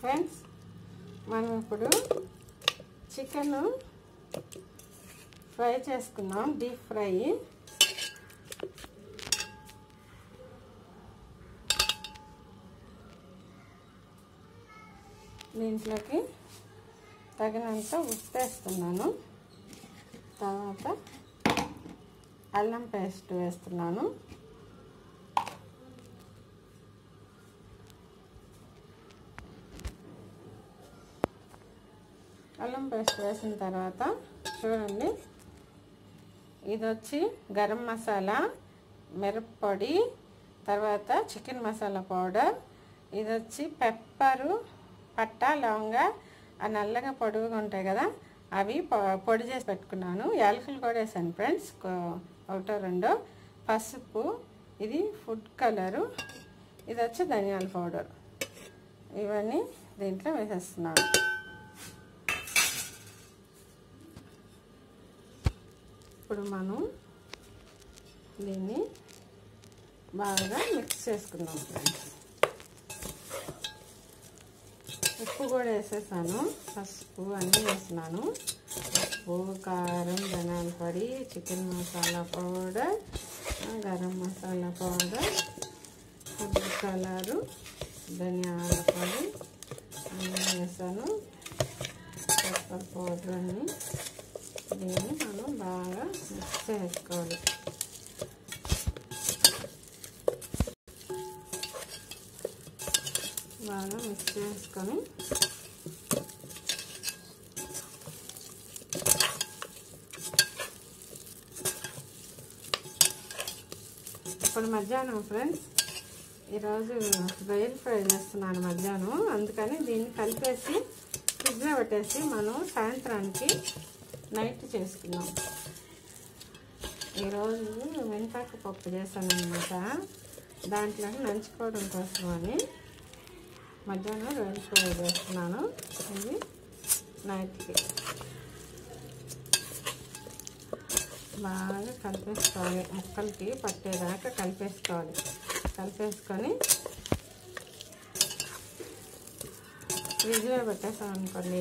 friends మనం ఇప్పుడు chicken fry చేసుకుందాం డీప్ ఫ్రై దీంట్లోకి తగినంత ఉప్పు వేస్తున్నాను తర్వాత అల్లం పేస్ట్ వేస్తున్నాను అల్లం పేస్ట్ వేసిన తర్వాత చూడండి ఇది వచ్చి గరం మసాలా మిరప్పొడి తర్వాత చికెన్ మసాలా పౌడర్ ఇది వచ్చి పెప్పరు పట్ట లవంగ ఆ నల్లగా పొడుగుగా ఉంటాయి కదా అవి పొడి చేసి పెట్టుకున్నాను యాలకులు కూడా వేసాను ఫ్రెండ్స్ ఒకటో రెండో పసుపు ఇది ఫుడ్ కలరు ఇది వచ్చి ధనియాల పౌడర్ ఇవన్నీ దీంట్లో వేసేస్తున్నాను ఇప్పుడు మనం దీన్ని బాగా మిక్స్ చేసుకుందాం ఫ్రెండ్స్ ఉప్పు కూడా వేసేసాను పసుపు అన్నీ వేసినాను ఉప్పు కారం ధనాల పొడి chicken masala powder garam masala powder food colour ధనియాల పొడి అన్నీ వేసాను పెప్పర్ పౌడర్ అన్నీ దీన్ని మనం బాగా మిక్స్ చేసుకోవాలి బాగా మిక్స్ చేసుకొని ఇప్పుడు మధ్యాహ్నం ఫ్రెండ్స్ ఈరోజు రొయ్యలు ఫ్రై చేస్తున్నాను మధ్యాహ్నం అందుకని దీన్ని కలిపేసి ఫ్రిడ్జ్లో పెట్టేసి మనం సాయంత్రానికి నైట్ చేసుకున్నాం ఈరోజు వెనకాక పప్పు చేశాను అనమాట దాంట్లో నంచుకోవడం కోసం అని మధ్యాహ్నం రొయ్యలు ఫ్రై చేస్తున్నాను ఇది నైట్కి బాగా కలిపేసుకోవాలి ముక్కలకి పట్టేదాకా కలిపేసుకోవాలి కలిపేసుకొని ఫ్రిడ్జ్లో పెట్టేసాం అనుకోండి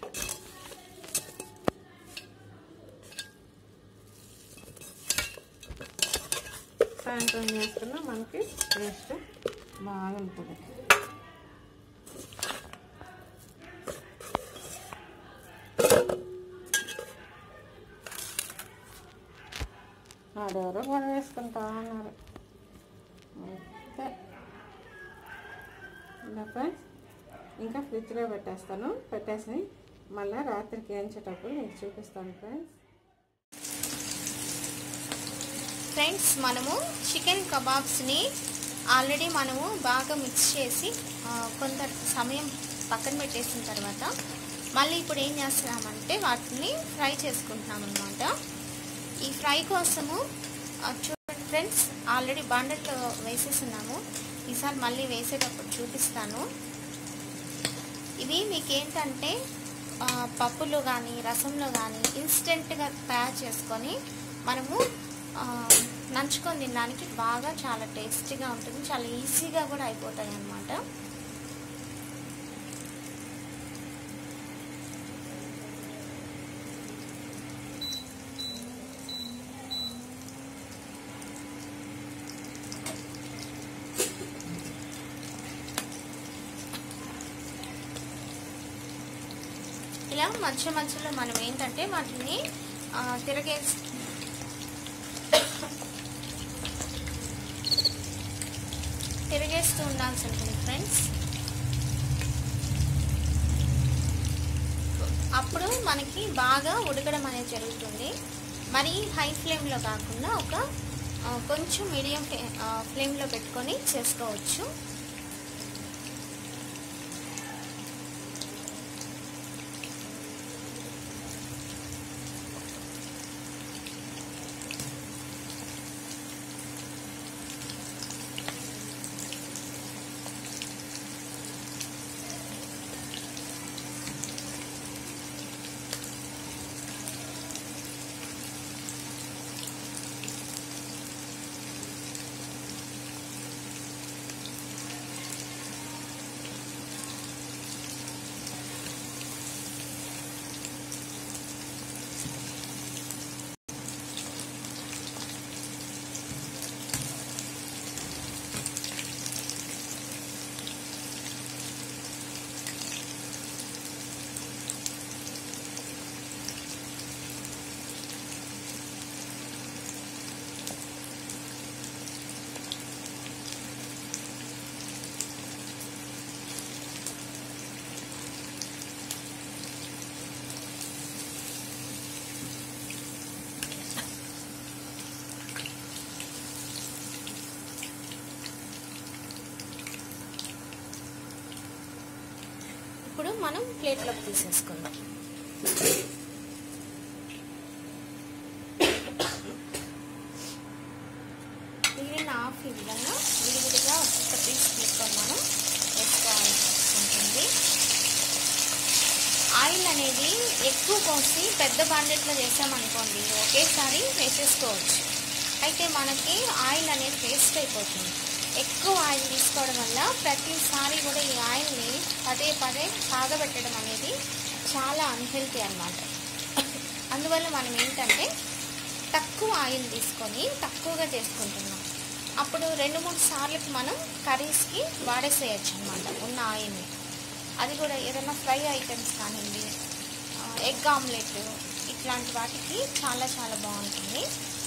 సాయంత్రం చేసుకున్నా మనకి టేస్ట్ బాగుంటుంది ఆడెవరో గొడవ వేసుకుంటా ఉన్నారు అంతే ఇలా ఫ్రెండ్స్ ఇంకా ఫ్రిడ్జ్లో పెట్టేస్తాను పెట్టేసి మళ్ళీ రాత్రికి వేయించేటప్పుడు మీకు చూపిస్తాను ఫ్రెండ్స్ ఫ్రెండ్స్ మనము చికెన్ కబాబ్స్ని ఆల్రెడీ మనము బాగా మిక్స్ చేసి ఆ, కొంత సమయం పక్కన పెట్టేసిన తర్వాత మళ్ళీ ఇప్పుడు ఏం చేస్తున్నామంటే వాటిని ఫ్రై చేసుకుంటున్నాం అనమాట ఈ ఫ్రై కోసము ఆ, చూడండి ఫ్రెండ్స్ ఆల్రెడీ బండల్లో వేసేస్తున్నాము ఈసారి మళ్ళీ వేసేటప్పుడు చూపిస్తాను ఇవి మీకు ఏంటంటే ఆ, పప్పులో కానీ రసంలో కానీ ఇన్స్టెంట్గా తయారు చేసుకొని మనము ఆ, నంచుకొని తినడానికి బాగా చాలా టేస్టీగా ఉంటుంది చాలా ఈజీగా కూడా అయిపోతాయి అన్నమాట ఇలా మధ్య మధ్యలో మనం ఏంటంటే వాటిని ఆ, తిరగేసి తిరిగేస్తూ ఉండాల్సి ఉంటుంది ఫ్రెండ్స్ అప్పుడు మనకి బాగా ఉడకడం అనేది జరుగుతుంది మరి హై ఫ్లేమ్లో కాకుండా ఒక ఆ, కొంచెం మీడియం ఫ్లేమ్లో పెట్టుకొని చేసుకోవచ్చు ఇప్పుడు మనం ప్లేట్లోకి తీసేసుకుందాం మిగిలిన హాఫ్ ఈ విధంగా విడివిడిగా ఒక్కొక్క పీస్ తీసుకొని మనం వేసుకోవాల్సి ఉంటుంది ఆయిల్ అనేది ఎక్కువ పోసి పెద్ద బాండెట్లో చేసామనుకోండి ఒకేసారి వేసేసుకోవచ్చు అయితే మనకి ఆయిల్ అనేది వేస్ట్ అయిపోతుంది ఎక్కువ ఆయిల్ తీసుకోవడం వల్ల ప్రతిసారి కూడా ఈ ఆయిల్ని పదే పదే కాగబెట్టడం అనేది చాలా అన్హెల్తీ అన్నమాట అందువల్ల మనం ఏంటంటే తక్కువ ఆయిల్ తీసుకొని తక్కువగా చేసుకుంటున్నాం అప్పుడు రెండు మూడు సార్లకి మనం కర్రీస్కి వాడేసేయచ్చు అనమాట ఉన్న ఆయిల్ని అది కూడా ఏదైనా ఫ్రై ఐటమ్స్ కానివ్వండి ఎగ్ ఆమ్లెట్ ఇట్లాంటి వాటికి చాలా చాలా బాగుంటుంది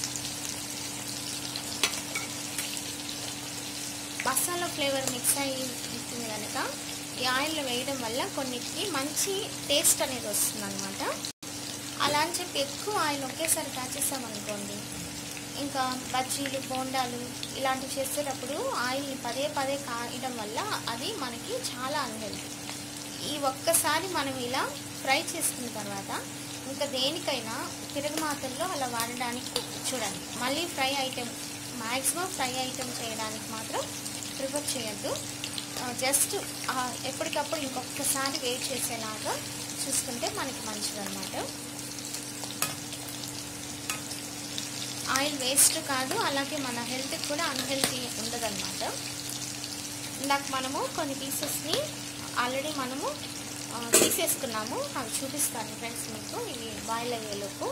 మసాలా ఫ్లేవర్ మిక్స్ అయ్యి ఉంటుంది కనుక ఈ ఆయిల్లో వేయడం వల్ల కొన్నిటికి మంచి టేస్ట్ అనేది వస్తుంది అనమాట అలా అని చెప్పి ఎక్కువ ఆయిల్ ఒకేసారి కాచేసామనుకోండి ఇంకా బజ్జీలు బోండాలు ఇలాంటివి చేసేటప్పుడు ఆయిల్ని పదే పదే కాయడం వల్ల అది మనకి చాలా అన్హెల్తీ ఈ ఒక్కసారి మనం ఇలా ఫ్రై చేసుకున్న తర్వాత ఇంకా దేనికైనా తిరగమాతల్లో అలా వాడడానికి చూడండి మళ్ళీ fry item maximum fry item చేయడానికి మాత్రం ప్రిఫర్ చేయొద్దు జస్ట్ ఎప్పటికప్పుడు ఇంకొకసారి వెయిట్ చేసేలాగా చూసుకుంటే మనకి మంచిదన్నమాట ఆయిల్ వేస్ట్ కాదు అలాగే మన హెల్త్కి కూడా అన్హెల్తీ ఉండదన్నమాట ఇందాక మనము కొన్ని పీసెస్ని ఆల్రెడీ మనము ఆ, తీసేసుకున్నాము అవి చూపిస్తాను ఫ్రెండ్స్ మీకు ఇవి బాయిల్ అయ్యేలోపు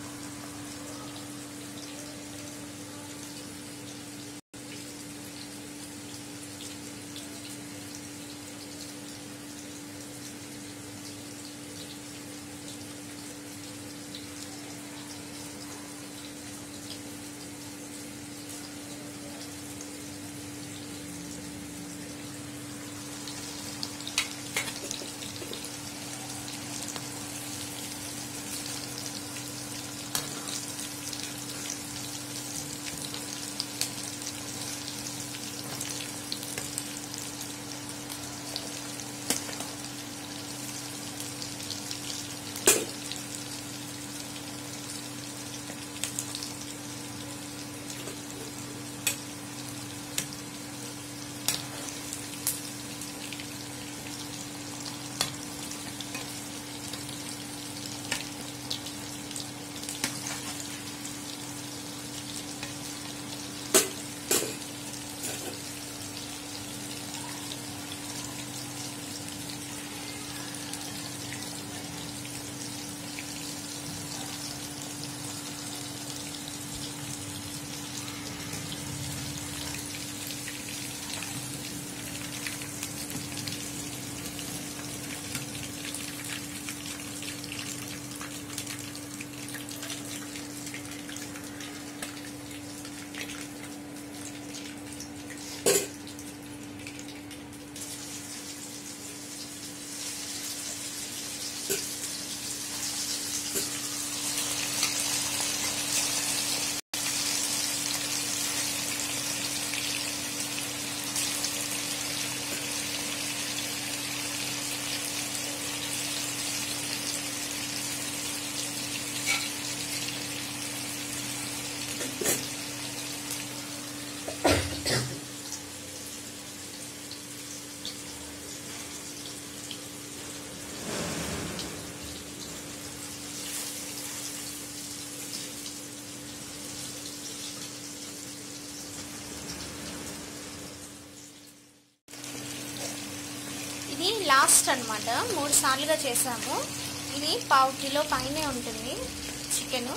ఇది లాస్ట్ అన్నమాట మూడు సార్లుగా చేసాము ఇది పావు కిలో పైనే ఉంటుంది చికెన్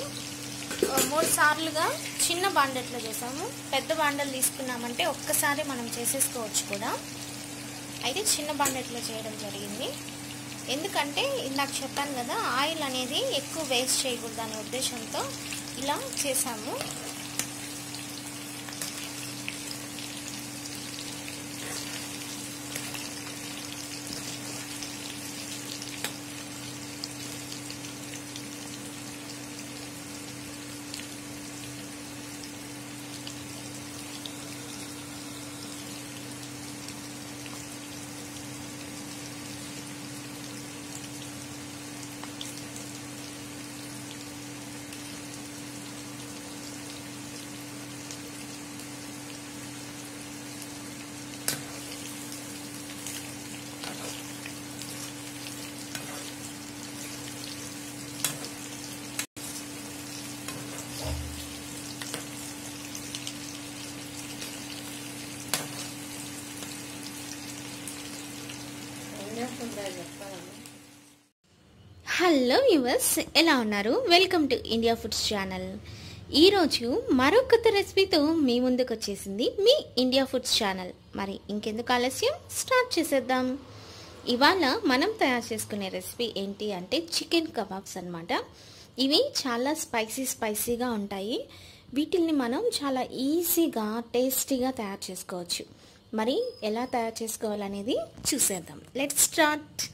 మూడు సార్లుగా చిన్న బాండెట్లో చేసాము పెద్ద బాండలు తీసుకున్నామంటే ఒక్కసారి మనం చేసేసుకోవచ్చు కూడా అయితే చిన్న బాండెట్లో చేయడం జరిగింది ఎందుకంటే ఇందాక చెప్పాను కదా ఆయిల్ అనేది ఎక్కువ వేస్ట్ చేయకూడదు అనే ఉద్దేశంతో ఇలా చేసాము నిమిషం ట్రై చెప్తాను హలో యువర్స్ ఎలా ఉన్నారు welcome to India foods channel ఈరోజు మరో కొత్త రెసిపీతో మీ ముందుకు వచ్చేసింది మీ ఇండియా ఫుడ్స్ ఛానల్ మరి ఇంకెందుకు ఆలస్యం స్టార్ట్ చేసేద్దాం ఇవాళ మనం తయారు చేసుకునే రెసిపీ ఏంటి అంటే చికెన్ కబాబ్స్ అన్నమాట ఇవి చాలా స్పైసీ స్పైసీగా ఉంటాయి వీటిల్ని మనం చాలా ఈజీగా టేస్టీగా తయారు చేసుకోవచ్చు మరి ఎలా తయారు చేసుకోవాలనేది చూసేద్దాం లెట్ స్టార్ట్